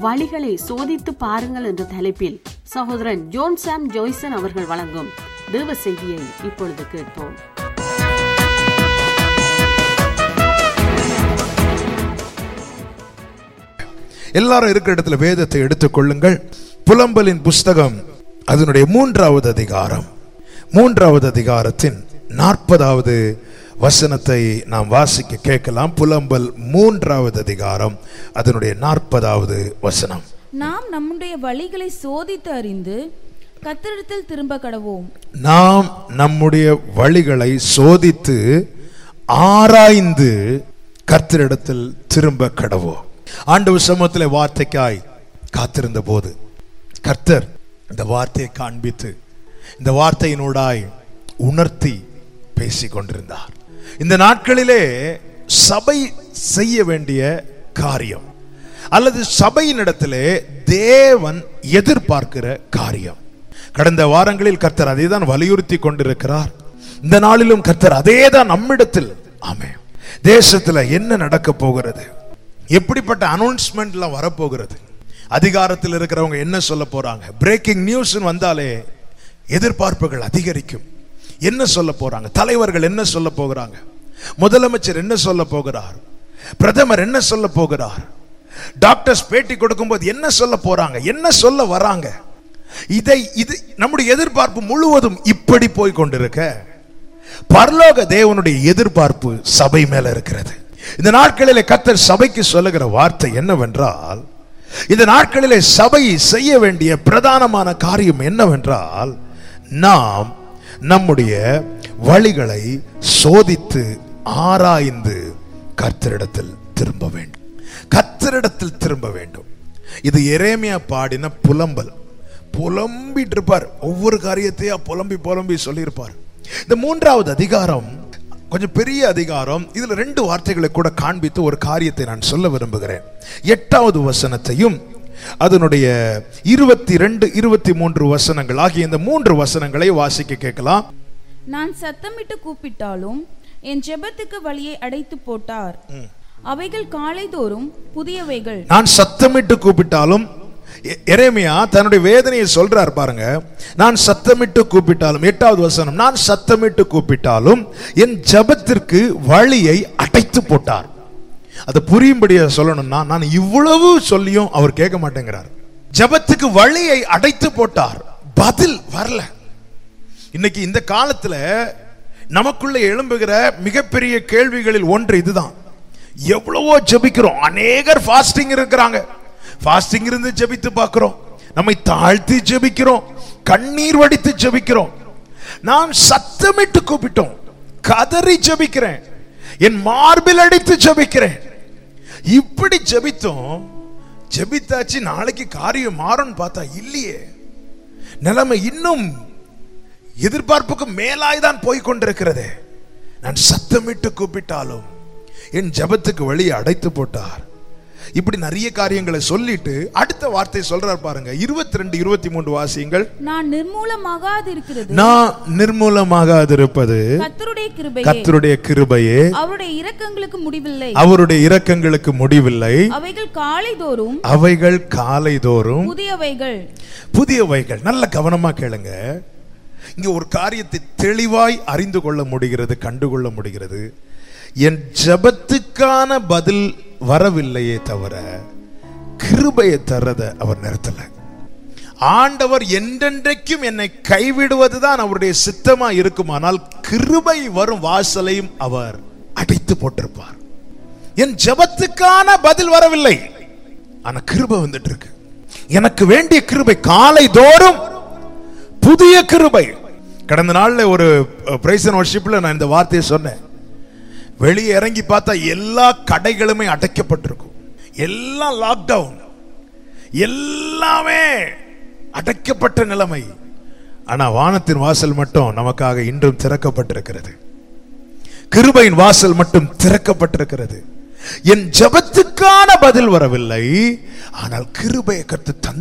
வழிகளை சோதித்து பாருங்கள் என்ற தலைப்பில் சகோதரன் ஜோன் சாம் ஜோய்சன் அவர்கள் வழங்கும் தேவ செய்தியை இப்பொழுது கேட்போம் எல்லாரும் இருக்கிற இடத்துல வேதத்தை எடுத்துக்கொள்ளுங்கள் புலம்பலின் புஸ்தகம் அதனுடைய மூன்றாவது அதிகாரம் மூன்றாவது அதிகாரத்தின் நாற்பதாவது வசனத்தை நாம் வாசிக்க கேட்கலாம் புலம்பல் மூன்றாவது அதிகாரம் அதனுடைய நாற்பதாவது வசனம் நாம் நம்முடைய வழிகளை சோதித்து அறிந்து கத்திரிடத்தில் திரும்ப கடவோம் நாம் நம்முடைய வழிகளை சோதித்து ஆராய்ந்து கர்த்தரிடத்தில் திரும்ப கடவோம் ஆண்டவர் சமூகத்தில் வார்த்தைக்காய் காத்திருந்த போது கர்த்தர் இந்த வார்த்தையை காண்பித்து இந்த வார்த்தையினூடாய் உணர்த்தி பேசிக் கொண்டிருந்தார் இந்த நாட்களிலே சபை செய்ய வேண்டிய காரியம் அல்லது சபையினிடத்திலே தேவன் எதிர்பார்க்கிற காரியம் கடந்த வாரங்களில் கர்த்தர் அதை தான் வலியுறுத்தி கொண்டிருக்கிறார் இந்த நாளிலும் கர்த்தர் அதே தான் நம்மிடத்தில் ஆமே தேசத்துல என்ன நடக்க போகிறது எப்படிப்பட்ட அனௌன்ஸ்மெண்ட்லாம் வரப்போகிறது அதிகாரத்தில் இருக்கிறவங்க என்ன சொல்ல போறாங்க பிரேக்கிங் நியூஸ் வந்தாலே எதிர்பார்ப்புகள் அதிகரிக்கும் என்ன சொல்ல போறாங்க தலைவர்கள் என்ன சொல்ல போகிறாங்க முதலமைச்சர் என்ன சொல்ல போகிறார் பிரதமர் என்ன சொல்ல போகிறார் டாக்டர்ஸ் பேட்டி கொடுக்கும்போது என்ன சொல்ல போறாங்க என்ன சொல்ல வராங்க இதை இது நம்முடைய எதிர்பார்ப்பு முழுவதும் இப்படி போய் கொண்டிருக்க பரலோக தேவனுடைய எதிர்பார்ப்பு சபை மேல இருக்கிறது இந்த நாட்களிலே கத்தர் சபைக்கு சொல்லுகிற வார்த்தை என்னவென்றால் இந்த நாட்களிலே சபை செய்ய வேண்டிய பிரதானமான காரியம் என்னவென்றால் நாம் நம்முடைய வழிகளை சோதித்து ஆராய்ந்து கர்த்தரிடத்தில் திரும்ப வேண்டும் கர்த்தரிடத்தில் திரும்ப வேண்டும் இது எரேமியா பாடின புலம்பல் புலம்பிட்டு இருப்பார் ஒவ்வொரு காரியத்தையா புலம்பி புலம்பி சொல்லியிருப்பார் இந்த மூன்றாவது அதிகாரம் கொஞ்சம் பெரிய அதிகாரம் இதுல ரெண்டு வார்த்தைகளை கூட காண்பித்து ஒரு காரியத்தை நான் சொல்ல விரும்புகிறேன் எட்டாவது வசனத்தையும் அதனுடைய இருபத்தி ரெண்டு இருபத்தி மூன்று வசனங்கள் ஆகிய இந்த மூன்று வசனங்களை வாசிக்க கேட்கலாம் நான் சத்தமிட்டு கூப்பிட்டாலும் என் ஜெபத்துக்கு வழியை அடைத்து போட்டார் அவைகள் காலைதோறும் புதியவைகள் நான் சத்தமிட்டு கூப்பிட்டாலும் எ- எரேமியா தன்னுடைய வேதனையை சொல்றார் பாருங்க நான் சத்தமிட்டு கூப்பிட்டாலும் எட்டாவது வசனம் நான் சத்தமிட்டு கூப்பிட்டாலும் என் ஜெபத்திற்கு வழியை அடைத்து போட்டார் அது புரியும்படியா சொல்லணும்னா நான் இவ்வளவு சொல்லியும் அவர் கேட்க மாட்டேங்கிறார் ஜெபத்துக்கு வழியை அடைத்து போட்டார் பதில் வரல இன்னைக்கு இந்த காலத்துல நமக்குள்ள எழும்புகிற மிகப்பெரிய கேள்விகளில் ஒன்று இதுதான் எவ்வளவோ ஜெபிக்கிறோம் அநேகர் ஃபாஸ்டிங் இருக்கிறாங்க ஃபாஸ்டிங் இருந்து ஜெபித்து பார்க்கிறோம் நம்மை தாழ்த்தி ஜெபிக்கிறோம் கண்ணீர் வடித்து ஜெபிக்கிறோம் நான் சத்தமிட்டு கூப்பிட்டோம் கதறி ஜெபிக்கிறேன் என் மார்பில் அடித்து ஜெபிக்கிறேன் இப்படி ஜெபித்தோம் ஜெபித்தாச்சு நாளைக்கு காரியம் மாறும்னு பார்த்தா இல்லையே நிலைமை இன்னும் எதிர்பார்ப்புக்கு மேலாய் தான் போய் கொண்டிருக்கிறது நான் சத்தமிட்டு கூப்பிட்டாலும் என் ஜெபத்துக்கு வழியை அடைத்து போட்டார் இப்படி நிறைய காரியங்களை சொல்லிட்டு அடுத்த வார்த்தை சொல்றார் பாருங்க இருபத்தி ரெண்டு இருபத்தி மூன்று வாசியங்கள் நான் நிர்மூலமாகாதிருக்கிறது நான் நிர்மூலமாகாதிருப்பது கத்தருடைய கிருபையே கர்த்தருடைய கிருபையே அவருடைய இரக்கங்களுக்கு முடிவில்லை அவருடைய இரக்கங்களுக்கு முடிவில்லை அவைகள் காலைதோறும் அவைகள் காலைதோறும் புதியவைகள் புதியவைகள் நல்ல கவனமா கேளுங்க இங்க ஒரு காரியத்தை தெளிவாய் அறிந்து கொள்ள முடிகிறது கண்டுகொள்ள முடிகிறது என் ஜெபத்துக்கான பதில் வரவில்லையே தவிர கிருபையை தர்றத அவர் நிறுத்தல ஆண்டவர் என்றென்றைக்கும் என்னை கைவிடுவதுதான் அவருடைய சித்தமா இருக்குமானால் கிருபை வரும் வாசலையும் அவர் அடைத்து போட்டிருப்பார் என் ஜெபத்துக்கான பதில் வரவில்லை ஆனா கிருபை வந்துட்டு இருக்கு எனக்கு வேண்டிய கிருபை காலை தோறும் புதிய கிருபை கடந்த நாள்ல ஒரு பிரைஸ் அண்ட் வர்ஷிப்ல நான் இந்த வார்த்தையை சொன்னேன் வெளியே இறங்கி பார்த்தா எல்லா கடைகளுமே அடைக்கப்பட்டிருக்கும் எல்லாம் லாக்டவுன் எல்லாமே அடைக்கப்பட்ட நிலைமை ஆனா வானத்தின் வாசல் மட்டும் நமக்காக இன்றும் திறக்கப்பட்டிருக்கிறது கிருபையின் வாசல் மட்டும் திறக்கப்பட்டிருக்கிறது என் ஜெபத்துக்கான பதில் வரவில்லை ஆனால் கிருபையை கற்று தந்து